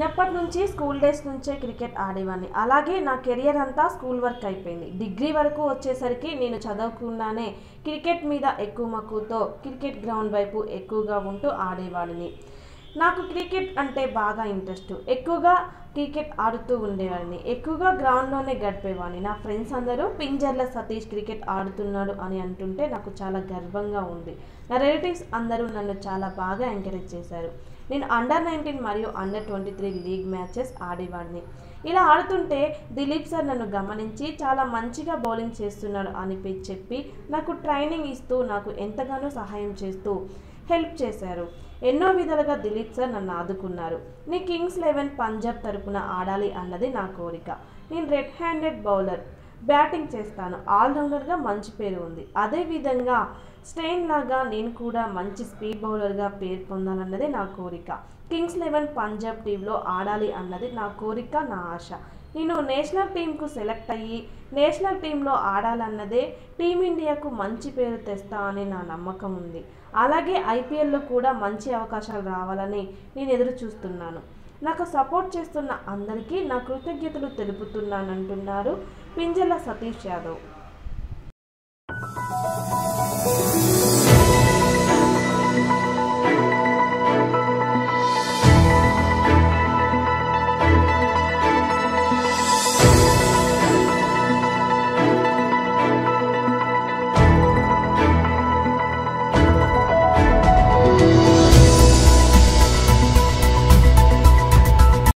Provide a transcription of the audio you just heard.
చిన్నప్పటి నుంచి school days నుంచే క్రికెట్ ఆడేవాడిని అలాగే నా కెరియర్ అంతా స్కూల్ వర్క్ అయిపోయింది డిగ్రీ వరకు వచ్చేసరికి నేను చదవకుండానే క్రికెట్ మీద ఎక్కువ మక్కువతో క్రికెట్ గ్రౌండ్ వైపు ఎక్కువగా ఉంటూ ఆడేవాడిని నాకు క్రికెట్ అంటే బాగా ఇంట్రెస్ట్ ఎక్కువగా క్రికెట్ ఆడుతూ ఉండేవాడిని ఎక్కువగా గ్రౌండ్లోనే గడిపేవాడిని నా ఫ్రెండ్స్ అందరూ పింజర్ల సతీష్ క్రికెట్ ఆడుతున్నాడు అని అంటుంటే నాకు చాలా గర్వంగా ఉంది నా రిలేటివ్స్ అందరూ నన్ను చాలా బాగా ఎంకరేజ్ చేశారు నేను అండర్ నైన్టీన్ మరియు under twenty three league matches ఆడేవాడిని ఇలా ఆడుతుంటే దిలీప్ సార్ నన్ను గమనించి చాలా మంచిగా బౌలింగ్ చేస్తున్నాడు అని పి- చెప్పి నాకు ట్రైనింగ్ ఇస్తూ నాకు ఎంతగానో సహాయం చేస్తూ హెల్ప్ చేశారు ఎన్నో విధాలుగా దిలీప్ సార్ నన్ను ఆదుకున్నారు నీ కింగ్స్ లెవెన్ పంజాబ్ తరపున ఆడాలి అన్నది నా కోరిక నేను రెడ్ హ్యాండెడ్ బౌలర్ బ్యాటింగ్ చేస్తాను ఆల్రౌండర్గా మంచి పేరు ఉంది అదేవిధంగా స్టెయిన్ లాగా నేను కూడా మంచి స్పీడ్ బౌలర్గా పేరు పొందాలన్నదే నా కోరిక కింగ్స్ లెవెన్ పంజాబ్ టీంలో ఆడాలి అన్నది నా కోరిక నా ఆశ నేను నేషనల్ టీంకు సెలెక్ట్ అయ్యి నేషనల్ టీంలో ఆడాలన్నదే టీమిండియాకు మంచి పేరు తెస్తా అని నా నమ్మకం ఉంది అలాగే ఐపీఎల్లో కూడా మంచి అవకాశాలు రావాలని నేను ఎదురు చూస్తున్నాను నాకు సపోర్ట్ చేస్తున్న అందరికీ నా కృతజ్ఞతలు తెలుపుతున్నానంటున్నారు పింజల సతీష్ యాదవ్